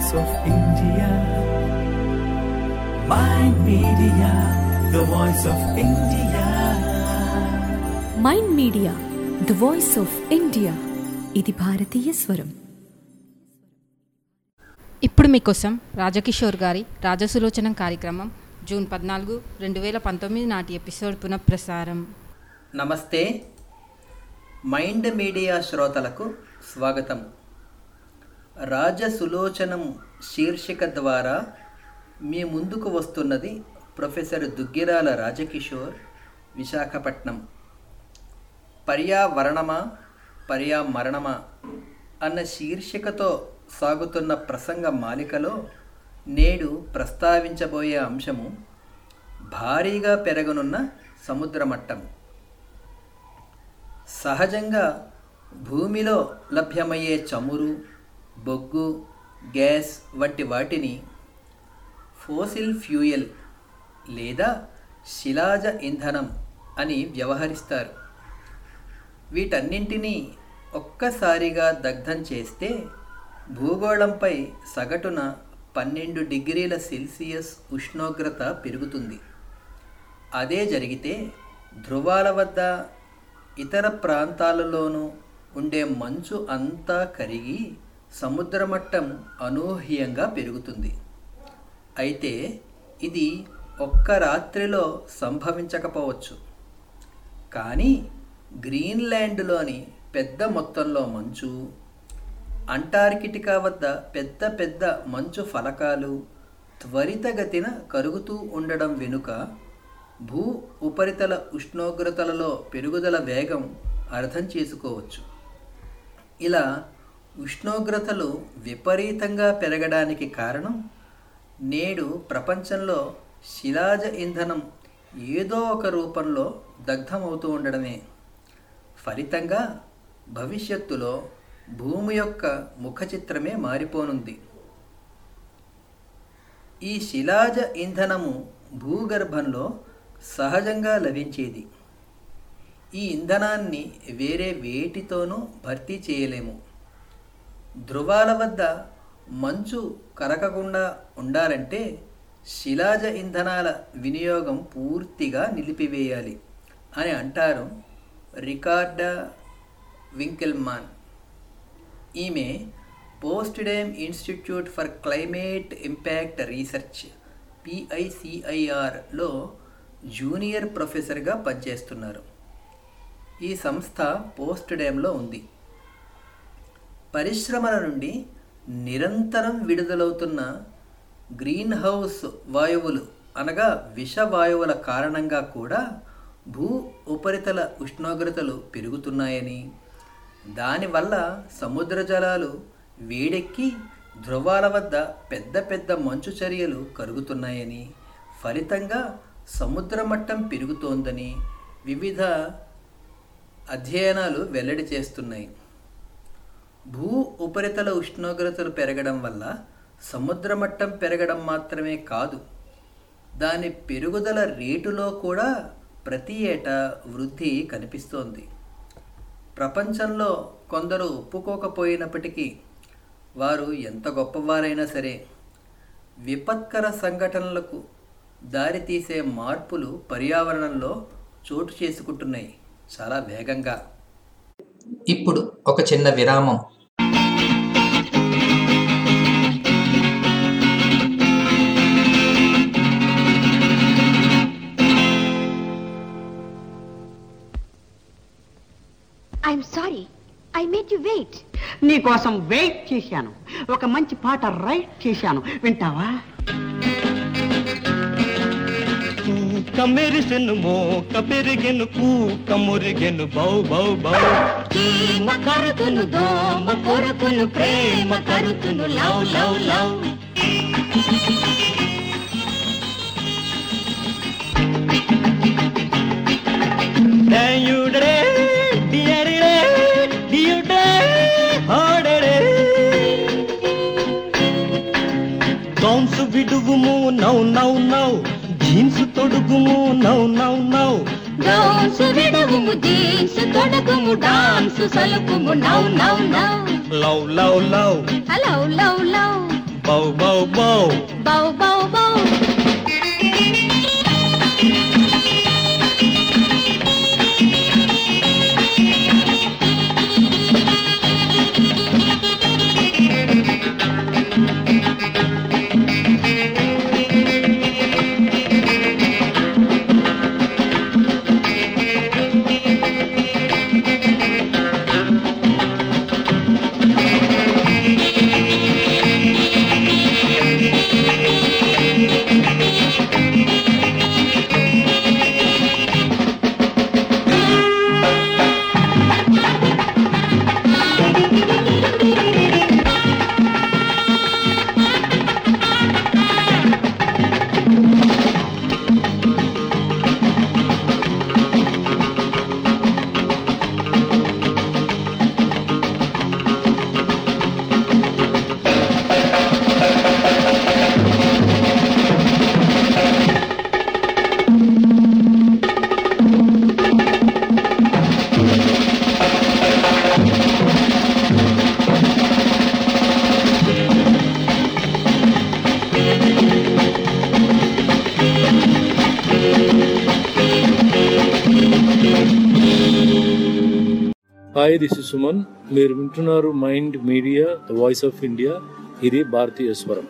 voice of India. Mind Media, the voice of India. Mind Media the voice of India ఇది భారతీయ స్వరం ఇప్పుడు మీకోసం రాజకిషోర్ గారి రాజసులోచనం కార్యక్రమం జూన్ పద్నాలుగు రెండు వేల పంతొమ్మిది నాటి ఎపిసోడ్ పునఃప్రసారం నమస్తే మైండ్ మీడియా శ్రోతలకు స్వాగతం రాజసులోచనం శీర్షిక ద్వారా మీ ముందుకు వస్తున్నది ప్రొఫెసర్ దుగ్గిరాల రాజకిషోర్ విశాఖపట్నం పర్యావరణమా పర్యామరణమా అన్న శీర్షికతో సాగుతున్న ప్రసంగ మాలికలో నేడు ప్రస్తావించబోయే అంశము భారీగా పెరగనున్న సముద్ర మట్టం సహజంగా భూమిలో లభ్యమయ్యే చమురు బొగ్గు గ్యాస్ వంటి వాటిని ఫోసిల్ ఫ్యూయల్ లేదా శిలాజ ఇంధనం అని వ్యవహరిస్తారు వీటన్నింటినీ ఒక్కసారిగా దగ్ధం చేస్తే భూగోళంపై సగటున పన్నెండు డిగ్రీల సెల్సియస్ ఉష్ణోగ్రత పెరుగుతుంది అదే జరిగితే ధృవాల వద్ద ఇతర ప్రాంతాలలోనూ ఉండే మంచు అంతా కరిగి సముద్రమట్టం అనూహ్యంగా పెరుగుతుంది అయితే ఇది ఒక్క రాత్రిలో సంభవించకపోవచ్చు కానీ గ్రీన్లాండ్లోని పెద్ద మొత్తంలో మంచు అంటార్కిటికా వద్ద పెద్ద పెద్ద మంచు ఫలకాలు త్వరితగతిన కరుగుతూ ఉండడం వెనుక భూ ఉపరితల ఉష్ణోగ్రతలలో పెరుగుదల వేగం అర్థం చేసుకోవచ్చు ఇలా ఉష్ణోగ్రతలు విపరీతంగా పెరగడానికి కారణం నేడు ప్రపంచంలో శిలాజ ఇంధనం ఏదో ఒక రూపంలో దగ్ధమవుతూ ఉండడమే ఫలితంగా భవిష్యత్తులో భూమి యొక్క ముఖ చిత్రమే మారిపోనుంది ఈ శిలాజ ఇంధనము భూగర్భంలో సహజంగా లభించేది ఈ ఇంధనాన్ని వేరే వేటితోనూ భర్తీ చేయలేము ధృవాల వద్ద మంచు కరకకుండా ఉండాలంటే శిలాజ ఇంధనాల వినియోగం పూర్తిగా నిలిపివేయాలి అని అంటారు రికార్డా వింకెల్మాన్ ఈమె Potsdam institute for climate impact research పిఐసిఐఆర్లో జూనియర్ ప్రొఫెసర్గా పనిచేస్తున్నారు ఈ సంస్థ పోస్ట్డేమ్లో ఉంది పరిశ్రమల నుండి నిరంతరం విడుదలవుతున్న గ్రీన్ హౌస్ వాయువులు అనగా విష వాయువుల కారణంగా కూడా భూ ఉపరితల ఉష్ణోగ్రతలు పెరుగుతున్నాయని దానివల్ల సముద్ర జలాలు వేడెక్కి ధృవాల వద్ద పెద్ద పెద్ద మంచు చర్యలు కరుగుతున్నాయని ఫలితంగా సముద్ర మట్టం పెరుగుతోందని వివిధ అధ్యయనాలు వెల్లడి చేస్తున్నాయి భూ ఉపరితల ఉష్ణోగ్రతలు పెరగడం వల్ల సముద్ర మట్టం పెరగడం మాత్రమే కాదు దాని పెరుగుదల రేటులో కూడా ప్రతి ఏటా వృద్ధి కనిపిస్తోంది ప్రపంచంలో కొందరు ఒప్పుకోకపోయినప్పటికీ వారు ఎంత గొప్పవారైనా సరే విపత్కర సంఘటనలకు దారితీసే మార్పులు పర్యావరణంలో చోటు చేసుకుంటున్నాయి చాలా వేగంగా ఇప్పుడు ఒక చిన్న విరామం I'm sorry I made you wait నీకోసం వెయిట్ చేశాను ఒక మంచి పాట రైట్ చేశాను వింటావా కమెరిసెను మోక పెరిగెను కూక మురిగెను బౌ బౌ బౌ చీమ కరుకును దోమ కొరుకును ప్రేమ కరుకును లవ్ లవ్ లవ్ డయుడరే డియరిడే డియుడే హాడరే కౌన్స్ విడుగుము నౌ నౌ నౌ జీన్స్ తొడుగుము నౌ నౌ నౌ డౌన్స్ విడవుము జీన్స్ తొడగుము డాన్స్ సలుకుము now now now love love love love love love బౌ బౌ బౌ బౌ బౌ బౌ హాయ్ దిస్ ఇస్ సుమన్ మీరు వింటున్నారు Mind Media the voice of India ఇది భారతీయ స్వరం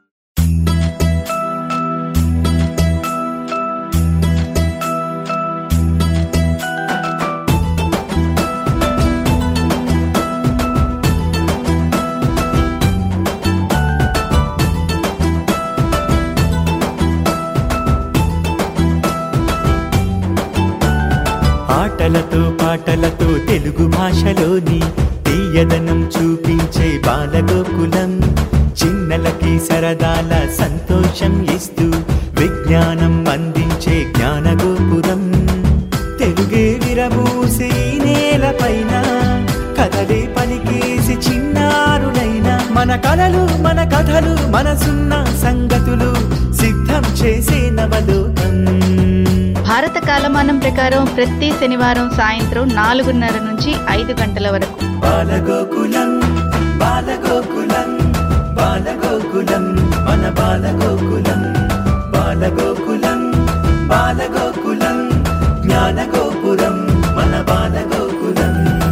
ఆటలతో పాటలతో తెలుగు భాషలోని తీయదనం చూపించే బాలగోకులం చిన్నలకి సరదాల సంతోషం ఇస్తూ విజ్ఞానం అందించే జ్ఞానగోపురం తెలుగే విరబూసి నేలపైన కథలే పలికేసి చిన్నారులైన మన కలలు మన కథలు మనసున్న సంగతులు సిద్ధం చేసే నవలోకం భారత కాలమానం ప్రకారం ప్రతి శనివారం సాయంత్రం నాలుగున్నర నుంచి ఐదు గంటల వరకు బాలగోకులం బాలగోకులం బాలగోకులం మన బాలగోకులం బాలగోకులం బాలగోకులం జ్ఞానగోపురం మన బాలగోకులం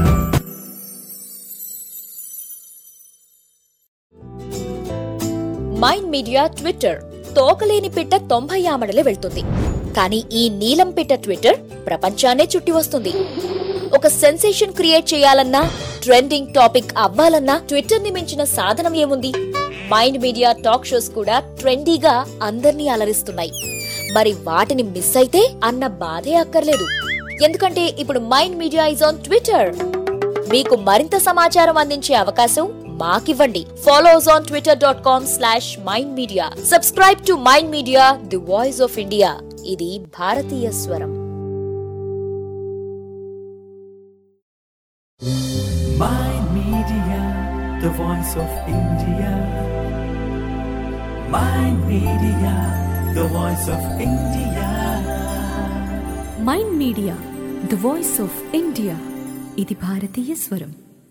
మైండ్ మీడియా ట్విట్టర్ తోకలేని పిట్ట తొంభై ఆమడలే వెళ్తుంది కానీ ఈ నీలం పిట్ట ట్విట్టర్ ప్రపంచాన్నే చుట్టి వస్తుంది ఒక సెన్సేషన్ క్రియేట్ చేయాలన్నా ట్రెండింగ్ టాపిక్ అవ్వాలన్నా ట్విట్టర్ ని మించిన సాధనం ఏముంది మైండ్ మీడియా టాక్ షోస్ కూడా ట్రెండీగా అందర్నీ అలరిస్తున్నాయి మరి వాటిని మిస్ అయితే అన్న బాధే అక్కర్లేదు ఎందుకంటే ఇప్పుడు Mind Media is on Twitter మీకు మరింత సమాచారం అందించే అవకాశం మాకివ్వండి follows on Twitter dot com slash Mind Media subscribe to Mind Media the voice of India ఇది భారతీయ స్వరం Mind Media, the voice of India. Mind Media, the voice of India. Mind Media the voice of India ఇది భారతీయ స్వరం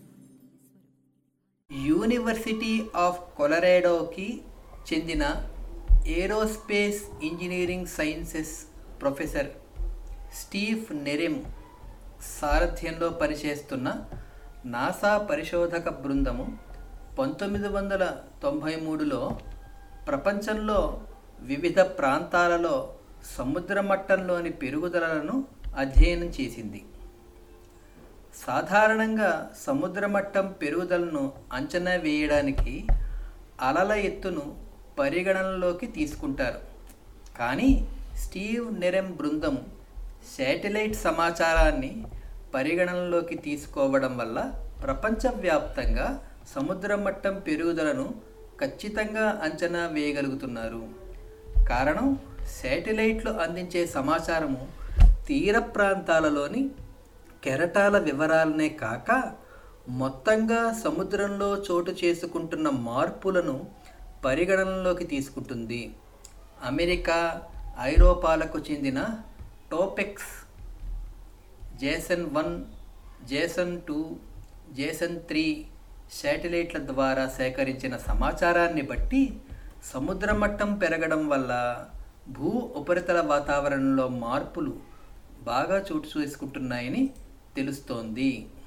university of కొలరాడోకి చెందిన aerospace engineering sciences professor Steve Nerem సారథ్యంలో పనిచేస్తున్న నాసా పరిశోధక బృందము పంతొమ్మిది వందల తొంభై మూడులో ప్రపంచంలో వివిధ ప్రాంతాలలో సముద్ర మట్టంలోని పెరుగుదలను అధ్యయనం చేసింది సాధారణంగా సముద్ర మట్టం పెరుగుదలను అంచనా వేయడానికి అలల ఎత్తును పరిగణనలోకి తీసుకుంటారు కానీ స్టీవ్ నెరెమ్ బృందం శాటిలైట్ సమాచారాన్ని పరిగణనలోకి తీసుకోవడం వల్ల ప్రపంచవ్యాప్తంగా సముద్ర మట్టం పెరుగుదలను ఖచ్చితంగా అంచనా వేయగలుగుతున్నారు కారణం శాటిలైట్లు అందించే సమాచారము తీర ప్రాంతాలలోని కెరటాల వివరాలనే కాక మొత్తంగా సముద్రంలో చోటు చేసుకుంటున్న మార్పులను పరిగణనలోకి తీసుకుంటుంది అమెరికా ఐరోపాలకు చెందిన TOPEX Jason one Jason two Jason three శాటిలైట్ల ద్వారా సేకరించిన సమాచారాన్ని బట్టి సముద్ర మట్టం పెరగడం వల్ల భూ ఉపరితల వాతావరణంలో మార్పులు బాగా చోటు చేసుకుంటున్నాయని తెలుస్తోంది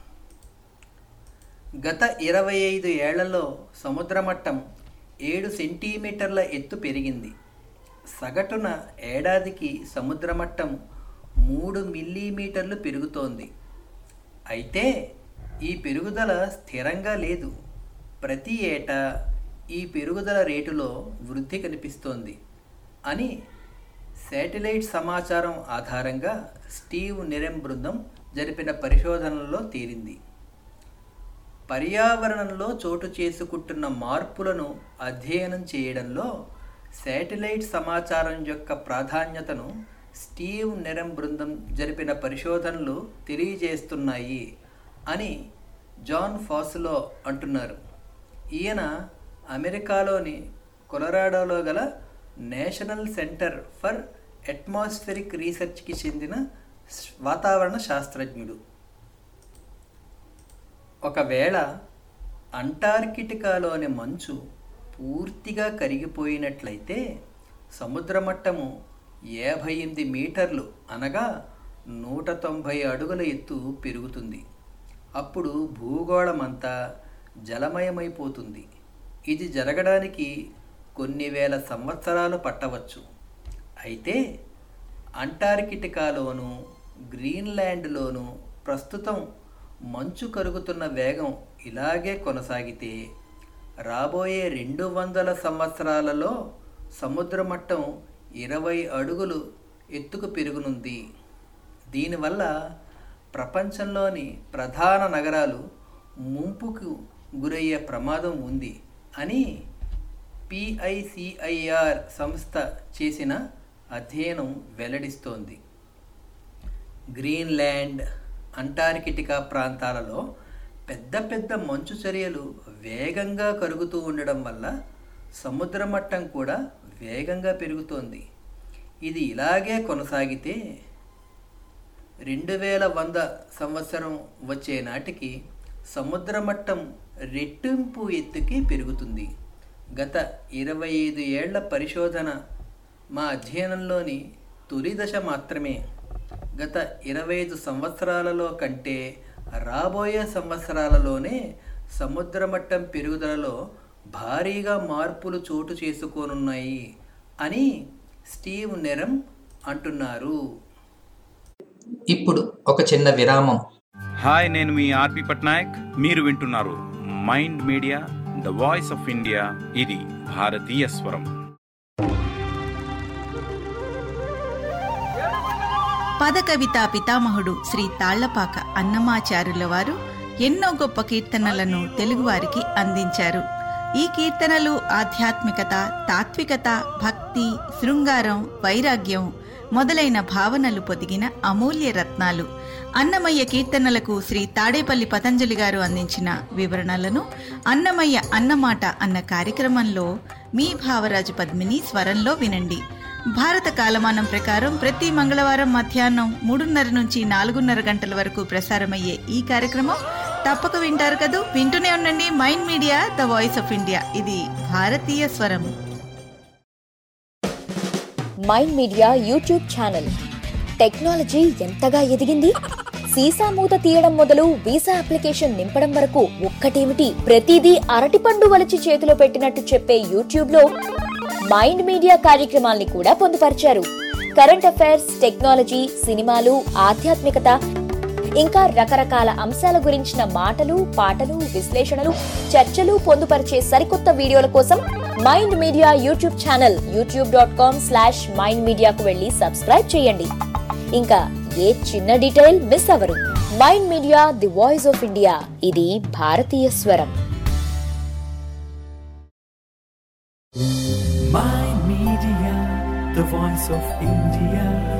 గత ఇరవై ఐదు ఏళ్లలో సముద్ర మట్టం ఏడు సెంటీమీటర్ల ఎత్తు పెరిగింది సగటున ఏడాదికి సముద్ర మట్టం మూడు మిల్లీమీటర్లు పెరుగుతోంది అయితే ఈ పెరుగుదల స్థిరంగా లేదు ప్రతి ఏటా ఈ పెరుగుదల రేటులో వృద్ధి కనిపిస్తోంది అని శాటిలైట్ సమాచారం ఆధారంగా స్టీవ్ నిరెం బృందం జరిపిన పరిశోధనలో తేలింది పర్యావరణంలో చోటు చేసుకుంటున్న మార్పులను అధ్యయనం చేయడంలో శాటిలైట్ సమాచారం యొక్క ప్రాధాన్యతను స్టీవ్ నెరం బృందం జరిపిన పరిశోధనలు తెలియజేస్తున్నాయి అని జాన్ ఫాసులో అంటున్నారు ఈయన అమెరికాలోని కొలరాడోలో గల నేషనల్ సెంటర్ ఫర్ అట్మాస్ఫిరిక్ రీసెర్చ్కి చెందిన వాతావరణ శాస్త్రజ్ఞుడు ఒకవేళ అంటార్కిటికాలోని మంచు పూర్తిగా కరిగిపోయినట్లయితే సముద్ర మట్టము యాభై ఎనిమిది మీటర్లు అనగా నూట తొంభై అడుగుల ఎత్తు పెరుగుతుంది అప్పుడు భూగోళమంతా జలమయమైపోతుంది ఇది జరగడానికి కొన్ని వేల సంవత్సరాలు పట్టవచ్చు అయితే అంటార్కిటికాలోను గ్రీన్లాండ్లోను ప్రస్తుతం మంచు కరుగుతున్న వేగం ఇలాగే కొనసాగితే రాబోయే రెండు వందల సంవత్సరాలలో సముద్ర మట్టం ఇరవై అడుగులు ఎత్తుకు పెరుగునుంది దీనివల్ల ప్రపంచంలోని ప్రధాన నగరాలు ముంపుకు గురయ్యే ప్రమాదం ఉంది అని పిఐసిఐఆర్ సంస్థ చేసిన అధ్యయనం వెల్లడిస్తోంది గ్రీన్లాండ్ అంటార్కిటికా ప్రాంతాలలో పెద్ద పెద్ద మంచు చర్యలు వేగంగా కరుగుతూ ఉండడం వల్ల సముద్ర మట్టం కూడా వేగంగా పెరుగుతోంది ఇది ఇలాగే కొనసాగితే రెండు వేల వంద సంవత్సరం వచ్చే నాటికి సముద్ర మట్టం రెట్టింపు ఎత్తుకి పెరుగుతుంది గత ఇరవై ఐదు ఏళ్ల పరిశోధన మా అధ్యయనంలోని తొలి దశ మాత్రమే గత ఇరవై ఐదు సంవత్సరాలలో కంటే రాబోయే సంవత్సరాలలోనే సముద్ర మట్టం పెరుగుదలలో భారీగా మార్పులు చోటు చేసుకోనున్నాయి అని స్టీవ్ నెరం అంటున్నారు ఇప్పుడు ఒక చిన్న విరామం హాయ్ నేను మీ ఆర్పి పట్నాయక్ మీరు వింటున్నారు Mind Media the voice of India ఇది భారతీయ స్వరం పదకవితా పితామహుడు శ్రీ తాళ్లపాక అన్నమాచారుల వారు ఎన్నో గొప్ప కీర్తనలను తెలుగువారికి అందించారు ఈ కీర్తనలు ఆధ్యాత్మికత తాత్వికత భక్తి శృంగారం వైరాగ్యం మొదలైన భావనలు పొదిగిన అమూల్య రత్నాలు అన్నమయ్య కీర్తనలకు శ్రీ తాడేపల్లి పతంజలి గారు అందించిన వివరణలను అన్నమయ్య అన్నమాట అన్న కార్యక్రమంలో మీ భావరాజు పద్మిని స్వరంలో వినండి భారత కాలమానం ప్రకారం ప్రతి మంగళవారం మధ్యాహ్నం మూడున్నర నుంచి నాలుగున్నర గంటల వరకు ప్రసారమయ్యే ఈ కార్యక్రమం తప్పక వింటారు కదూ వింటూనే ఉండండి Mind Media the voice of India ఇది భారతీయ స్వరం Mind Media YouTube channel technology ఎంతగా ఎదిగింది సీసా మూత తీయడం మొదలు వీసా అప్లికేషన్ నింపడం వరకు ఒక్కటేమిటి ప్రతిదీ అరటిపండు వలిచి చేతిలో పెట్టినట్టు చెప్పే యూట్యూబ్ లో మైండ్ మీడియా కార్యక్రమాల్ని కూడా పొందుపరిచారు కరెంట్ అఫైర్స్ టెక్నాలజీ సినిమాలు ఆధ్యాత్మికత ఇంకా రకరకాల అంశాల గురించిన మాటలు పాటలు విశ్లేషణలు చర్చలు పొందుపరిచే సరికొత్త వీడియోల కోసం Mind Media YouTube channel YouTube dot com slash Mind మీడియాకు వెళ్ళి సబ్స్క్రైబ్ చేయండి ఇంకా ఏ చిన్న డీటెయిల్ మిస్ అవ్వరు Mind Media the voice of India ఇది భారతీయ స్వరం Mind Media, the voice of India.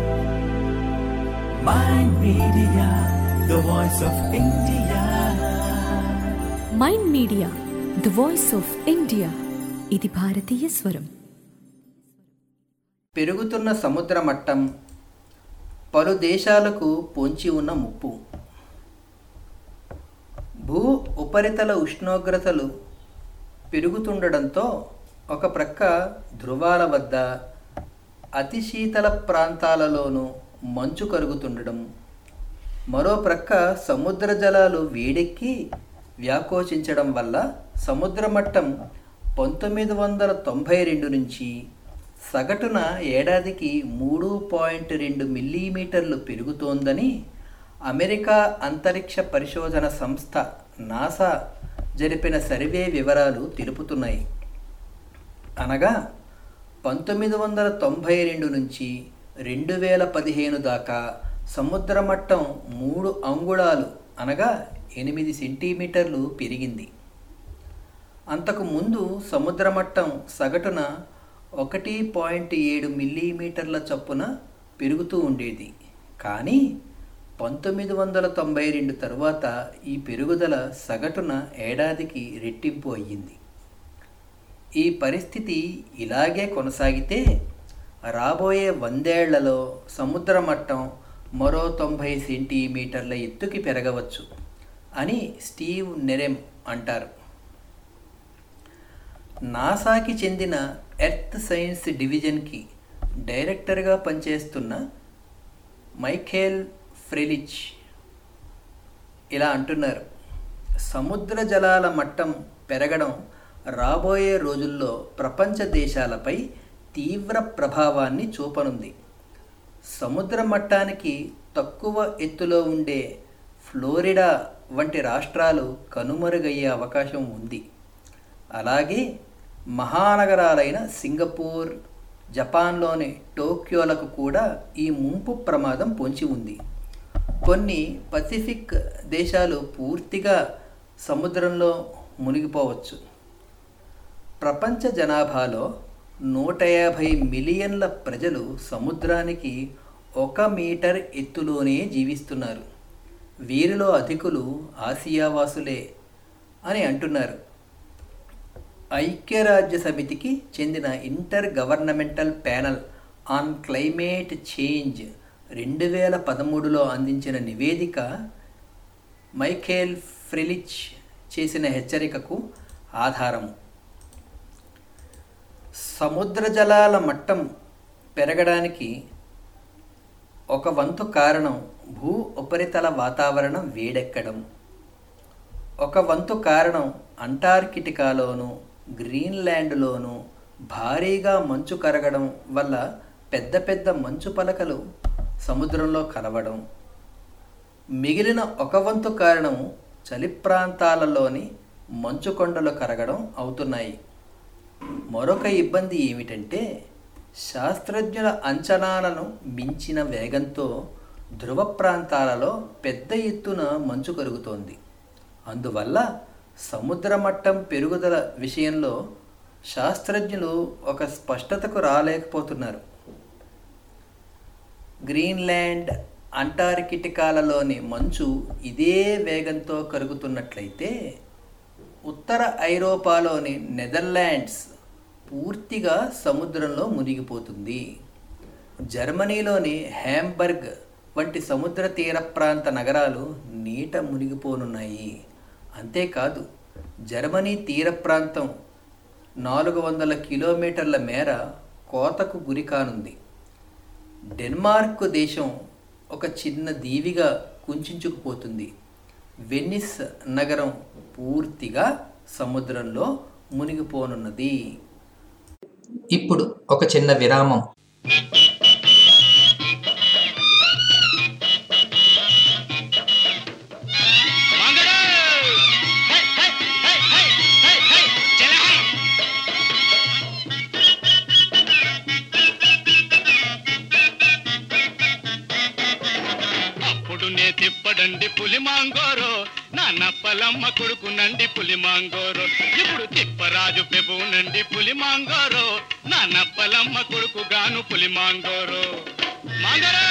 Mind Media, the voice of India. Mind Media the voice of India ఇది భారతీయ స్వరం పెరుగుతున్న సముద్ర మట్టం పలు దేశాలకు పొంచి ఉన్న ముప్పు భూ ఉపరితల ఉష్ణోగ్రతలు పెరుగుతుండడంతో ఒక ప్రక్క ధృవాల వద్ద అతి శీతల ప్రాంతాలలోనూ మంచు కరుగుతుండడం మరో ప్రక్క సముద్ర జలాలు వేడెక్కి వ్యాకోచించడం వల్ల సముద్ర మట్టం పంతొమ్మిది వందల తొంభై రెండు నుంచి సగటున ఏడాదికి మూడు పాయింట్ రెండు మిల్లీమీటర్లు పెరుగుతోందని అమెరికా అంతరిక్ష పరిశోధన సంస్థ నాసా జరిపిన సర్వే వివరాలు తెలుపుతున్నాయి అనగా పంతొమ్మిది వందల తొంభై రెండు నుంచి రెండు వేల పదిహేను దాకా సముద్ర మట్టం మూడు అంగుళాలు అనగా ఎనిమిది సెంటీమీటర్లు పెరిగింది అంతకు ముందు సముద్ర మట్టం సగటున ఒకటి పాయింట్ ఏడు మిల్లీమీటర్ల చొప్పున పెరుగుతూ ఉండేది కానీ పంతొమ్మిది వందల తొంభై రెండు తరువాత ఈ పెరుగుదల సగటున ఏడాదికి రెట్టింపు అయ్యింది ఈ పరిస్థితి ఇలాగే కొనసాగితే రాబోయే వందేళ్లలో సముద్ర మట్టం మరో తొంభై సెంటీమీటర్ల ఎత్తుకి పెరగవచ్చు అని స్టీవ్ నెరెమ్ అంటారు నాసాకి చెందిన ఎర్త్ సైన్స్ డివిజన్కి డైరెక్టర్గా పనిచేస్తున్న మైఖేల్ ఫ్రెలిచ్ ఇలా అంటున్నారు సముద్ర జలాల మట్టం పెరగడం రాబోయే రోజుల్లో ప్రపంచ దేశాలపై తీవ్ర ప్రభావాన్ని చూపనుంది సముద్ర మట్టానికి తక్కువ ఎత్తులో ఉండే ఫ్లోరిడా వంటి రాష్ట్రాలు కనుమరుగయ్యే అవకాశం ఉంది అలాగే మహానగరాలైన సింగపూర్ జపాన్లోని టోక్యోలకు కూడా ఈ ముంపు ప్రమాదం పొంచి ఉంది కొన్ని పసిఫిక్ దేశాలు పూర్తిగా సముద్రంలో మునిగిపోవచ్చు ప్రపంచ జనాభాలో నూట యాభై మిలియన్ల ప్రజలు సముద్రానికి ఒక మీటర్ ఎత్తులోనే జీవిస్తున్నారు వీరిలో అధికులు ఆసియావాసులే అని అంటున్నారు ఐక్యరాజ్య సమితికి చెందిన intergovernmental panel on climate change రెండు వేల పదమూడులో అందించిన నివేదిక మైఖేల్ ఫ్రిలిచ్ చేసిన హెచ్చరికకు ఆధారము సముద్ర జలాల మట్టం పెరగడానికి ఒక వంతు కారణం భూ ఉపరితల వాతావరణం వేడెక్కడం ఒక వంతు కారణం అంటార్కిటికాలోను గ్రీన్లాండ్లోను భారీగా మంచు కరగడం వల్ల పెద్ద పెద్ద మంచు పలకలు సముద్రంలో కలవడం మిగిలిన ఒక వంతు కారణం చలి ప్రాంతాలలోని మంచు కొండలు కరగడం అవుతున్నాయి మరొక ఇబ్బంది ఏమిటంటే శాస్త్రజ్ఞుల అంచనాలను మించిన వేగంతో ధ్రువ ప్రాంతాలలో పెద్ద ఎత్తున మంచు కరుగుతోంది అందువల్ల సముద్ర మట్టం పెరుగుదల విషయంలో శాస్త్రజ్ఞులు ఒక స్పష్టతకు రాలేకపోతున్నారు గ్రీన్లాండ్ అంటార్కిటికాలలోని మంచు ఇదే వేగంతో కరుగుతున్నట్లయితే ఉత్తర ఐరోపాలోని నెదర్లాండ్స్ పూర్తిగా సముద్రంలో మునిగిపోతుంది జర్మనీలోని హ్యాంబర్గ్ వంటి సముద్ర తీర ప్రాంత నగరాలు నీట మునిగిపోనున్నాయి అంతేకాదు జర్మనీ తీర ప్రాంతం నాలుగు వందల కిలోమీటర్ల మేర కోతకు గురి కానుంది డెన్మార్క్ దేశం ఒక చిన్న దీవిగా కుంచుకుపోతుంది వెనిస్ నగరం పూర్తిగా సముద్రంలో మునిగిపోనున్నది ఇప్పుడు ఒక చిన్న విరామం అప్పుడు నే తిప్పడండి పులి మాంగోరో నా నప్పలమ్మ కొడుకు నండి పులి మాంగోరో ఇప్పుడు తిప్పరాజు పెబునండి పులి మాంగోరో నా నప్పలమ్మ కొడుకు గాను పులి మాంగోరో మాంగోరో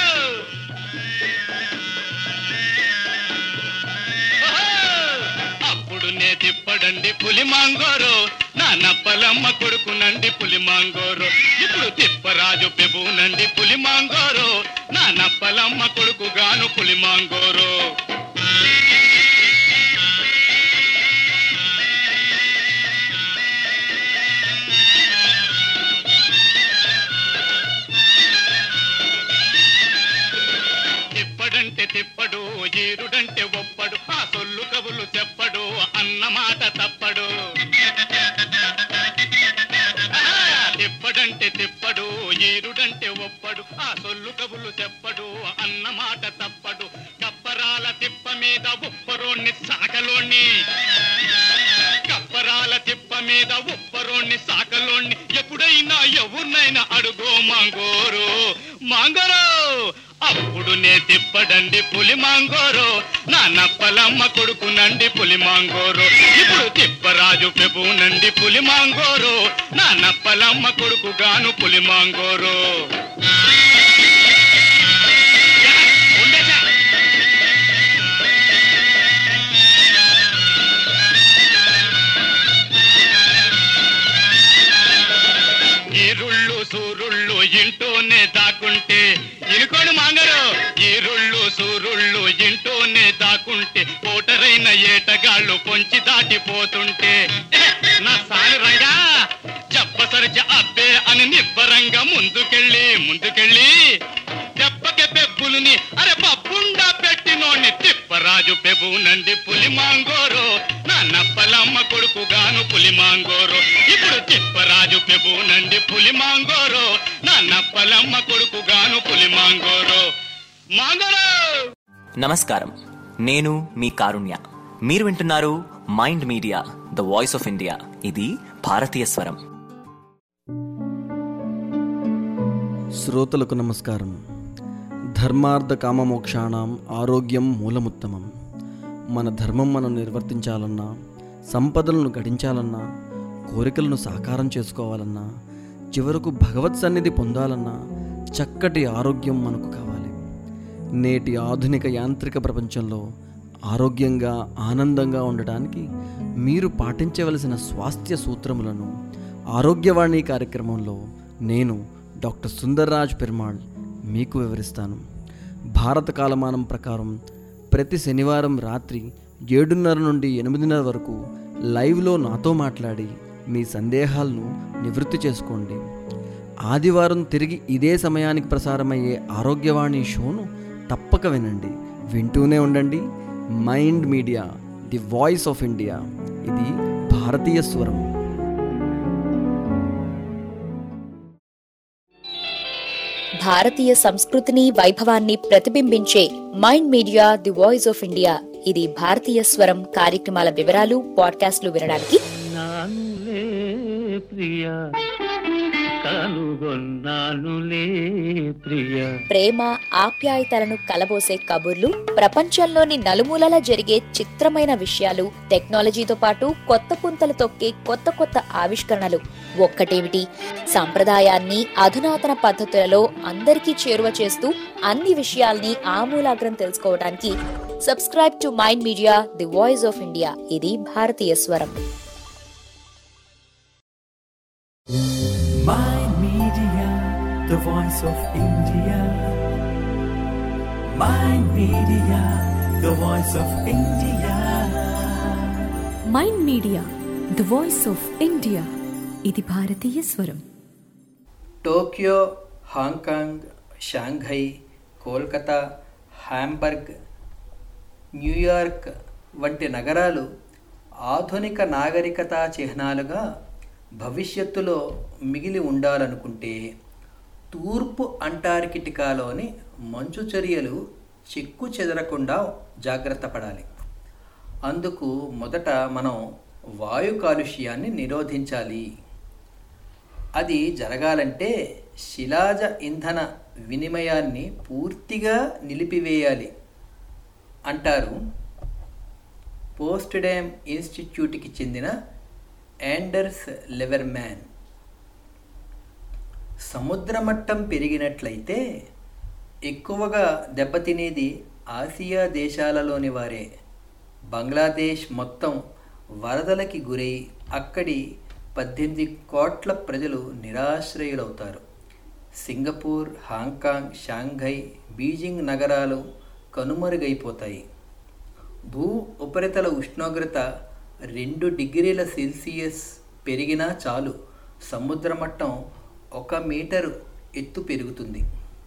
ఓహో! అప్పుడు నే తిప్పడండి పులి మాంగోరో నా నప్పలమ్మ కొడుకు నండి పులి మాంగోరో ఇప్పుడు తిప్పరాజు పెబునండి పులి మాంగోరో నా నప్పలమ్మ కొడుకు గాను పులి మాంగోరో తిప్పడంటే తిప్పడు ఈరుడంటే ఒప్పడు ఆ సొల్లు కబులు చెప్పడు అన్న మాట తప్పడు కప్పరాల తిప్ప మీద ఉప్పరోణ్ణి సాకలోణ్ణి కప్పరాల తిప్ప మీద ఉప్పరోణ్ణి సాకలోణ్ణి ఎప్పుడైనా ఎవరినైనా అడుగో మాంగోరు మాంగోరు అప్పుడు నే తిప్పడండి పులి మాంగోరు నా నప్పలమ్మ కొడుకునండి పులి మాంగోరు ఇప్పుడు తిప్పరాజు పెబునండి పులి మాంగోరు నా నప్పలమ్మ కొడుకు గాను పులి మాంగోరు ఈరుళ్ళు సూరుళ్ళు ఇంటూనే దాక్కుంటే ఇనుకోడు మాంగరు ఈరుళ్ళు సూరుళ్ళు ఇంటూనే దాక్కుంటే ఓటరైన ఏటగాళ్ళు పొంచి దాటిపోతుంటే "ఎహె, నా సాని రంగా చెప్పసరిచ అబ్బే అని నిబ్బరంగా ముందుకెళ్ళి ముందుకెళ్ళి దెబ్బకి పెబ్బులుని అరే పప్పుండా పెట్టినోని తిప్పరాజు పెబునండి పులి మాంగోరు నా నప్పలమ్మ కొడుకు గాను పులి మాంగోరు ఇప్పుడు తిప్పరాజు పెబునండి పులి మాంగోరు నా నప్పలమ్మ కొడుకు గాను పులి మాంగోరు మాంగోరు నమస్కారం నేను మీ కారుణ్య మీరు వింటున్నారు Mind Media the voice of India ఇది భారతీయ స్వరం శ్రోతలకు నమస్కారం ధర్మార్థ కామమోక్షాణం ఆరోగ్యం మూలముత్తమం మన ధర్మం మనం నిర్వర్తించాలన్నా సంపదలను గడించాలన్నా కోరికలను సాకారం చేసుకోవాలన్నా చివరకు భగవత్ సన్నిధి పొందాలన్నా చక్కటి ఆరోగ్యం మనకు కావాలి నేటి ఆధునిక యాంత్రిక ప్రపంచంలో ఆరోగ్యంగా ఆనందంగా ఉండటానికి మీరు పాటించవలసిన స్వాస్థ్య సూత్రములను ఆరోగ్యవాణి కార్యక్రమంలో నేను డాక్టర్ సుందర్రాజ్ పెరుమాళ్ మీకు వివరిస్తాను భారత కాలమానం ప్రకారం ప్రతి శనివారం రాత్రి ఏడున్నర నుండి ఎనిమిదిన్నర వరకు లైవ్లో నాతో మాట్లాడి మీ సందేహాలను నివృత్తి చేసుకోండి ఆదివారం తిరిగి ఇదే సమయానికి ప్రసారమయ్యే ఆరోగ్యవాణి షోను తప్పక వినండి వింటూనే ఉండండి Mind Media the voice of India ఇది భారతీయ స్వరం భారతీయ సంస్కృతిని వైభవాన్ని ప్రతిబింబించే Mind Media the voice of India ఇది భారతీయ స్వరం కార్యక్రమాల వివరాలు పాడ్కాస్ట్లు వినడానికి నానులే ప్రియ కనుగొన్నానులే ప్రియ ప్రేమ ఆప్యాయతలను కలబోసే కబుర్లు ప్రపంచంలోని నలుమూలలా జరిగే చిత్రమైన విషయాలు టెక్నాలజీతో పాటు కొత్త పుంతలు తొక్కే కొత్త కొత్త ఆవిష్కరణలు ఒక్కటేమిటి సంప్రదాయాన్ని అధునాతన పద్ధతులలో అందరికీ చేరువ చేస్తూ అన్ని విషయాల్ని ఆమూలాగ్రం తెలుసుకోవడానికి subscribe to Mind Media the voice of India ఇది భారతీయ స్వరం Mind Media, the voice of India. Mind Media, the voice of India. Mind Media the voice of India ఇది భారతీయ స్వరం Tokyo Hong Kong Shanghai Kolkata Hamburg New York వంటి నగరాలు ఆధునిక నాగరికతా చిహ్నాలుగా భవిష్యత్తులో మిగిలి ఉండాలనుకుంటే తూర్పు అంటార్కిటికాలోని మంచు చర్యలు చెక్కు చెదరకుండా జాగ్రత్త పడాలి అందుకు మొదట మనం వాయు కాలుష్యాన్ని నిరోధించాలి అది జరగాలంటే శిలాజ ఇంధన వినిమయాన్ని పూర్తిగా నిలిపివేయాలి అంటారు పోస్ట్డేమ్ ఇన్స్టిట్యూట్కి చెందిన యాండర్స్ లెవర్మ్యాన్ సముద్ర మట్టం పెరిగినట్లయితే ఎక్కువగా దెబ్బతినేది ఆసియా దేశాలలోని వారే బంగ్లాదేశ్ మొత్తం వరదలకి గురై అక్కడి పద్దెనిమిది కోట్ల ప్రజలు నిరాశ్రయులవుతారు సింగపూర్ హాంకాంగ్ షాంఘై బీజింగ్ నగరాలు కనుమరుగైపోతాయి భూ ఉపరితల ఉష్ణోగ్రత రెండు డిగ్రీల సెల్సియస్ పెరిగినా చాలు సముద్ర మట్టం ఒక మీటరు ఎత్తు పెరుగుతుంది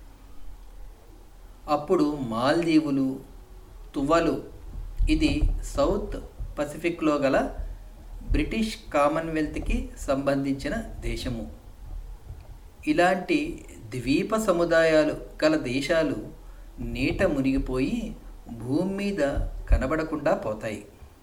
అప్పుడు మాల్దీవులు తువలు ఇది సౌత్ పసిఫిక్లో గల బ్రిటిష్ కామన్వెల్త్కి సంబంధించిన దేశము ఇలాంటి ద్వీప సముదాయాలు గల దేశాలు నీట మునిగిపోయి భూమి మీద కనబడకుండా పోతాయి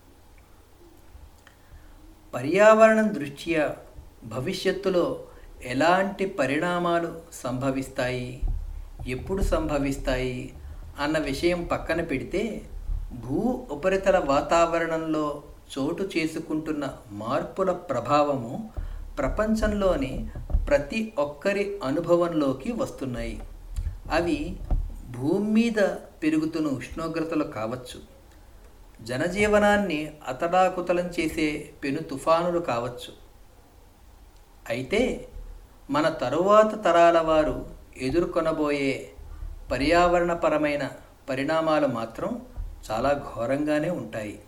పర్యావరణం దృష్ట్యా భవిష్యత్తులో ఎలాంటి పరిణామాలు సంభవిస్తాయి ఎప్పుడు సంభవిస్తాయి అన్న విషయం పక్కన పెడితే భూ ఉపరితల వాతావరణంలో చోటు చేసుకుంటున్న మార్పుల ప్రభావము ప్రపంచంలోని ప్రతి ఒక్కరి అనుభవంలోకి వస్తున్నాయి అవి భూమి మీద పెరుగుతున్న ఉష్ణోగ్రతలు కావచ్చు జనజీవనాన్ని అతడాకుతలం చేసే పెను తుఫానులు కావచ్చు అయితే మన తరువాత తరాల వారు ఎదుర్కొనబోయే పర్యావరణపరమైన పరిణామాలు మాత్రం చాలా ఘోరంగానే ఉంటాయి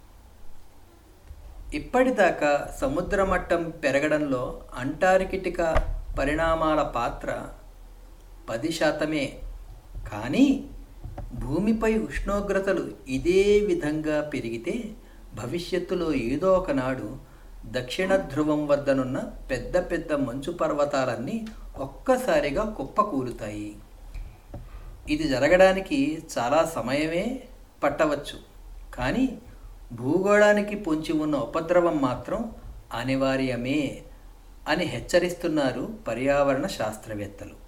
ఇప్పటిదాకా సముద్ర మట్టం పెరగడంలో అంటార్కిటికా పరిణామాల పాత్ర పది శాతమే కానీ భూమిపై ఉష్ణోగ్రతలు ఇదే విధంగా పెరిగితే భవిష్యత్తులో ఏదో ఒకనాడు దక్షిణ ధ్రువం వద్దనున్న పెద్ద పెద్ద మంచు పర్వతాలన్నీ ఒక్కసారిగా కుప్పకూలుతాయి ఇది జరగడానికి చాలా సమయమే పట్టవచ్చు కానీ భూగోళానికి పొంచి ఉన్న ఉపద్రవం మాత్రం అనివార్యమే అని హెచ్చరిస్తున్నారు పర్యావరణ శాస్త్రవేత్తలు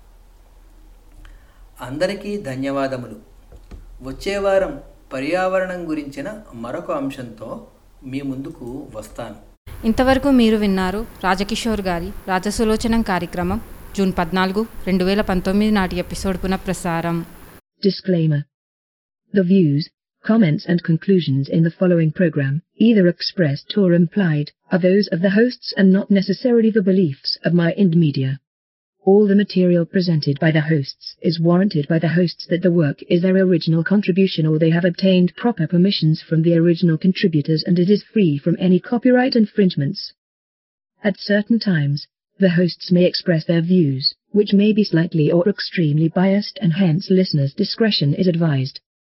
అందరికీ ధన్యవాదములు వచ్చే వారం పర్యావరణం గురించిన మరొక అంశంతో మీ ముందుకు వస్తాను ఇంతవరకు మీరు విన్నారు రాజకిషోర్ గారి రాజసులోచనం కార్యక్రమం జూన్ పద్నాలుగు రెండు వేల పంతొమ్మిది నాటి ఎపిసోడ్ పునఃప్రసారం Disclaimer. The views, comments and conclusions in the following program, either expressed or implied, are those of the hosts and not necessarily the beliefs of my Ind Media. All the material presented by the hosts is warranted by the hosts that the work is their original contribution or they have obtained proper permissions from the original contributors and it is free from any copyright infringements. At certain times, the hosts may express their views, which may be slightly or extremely biased and hence listeners' discretion is advised.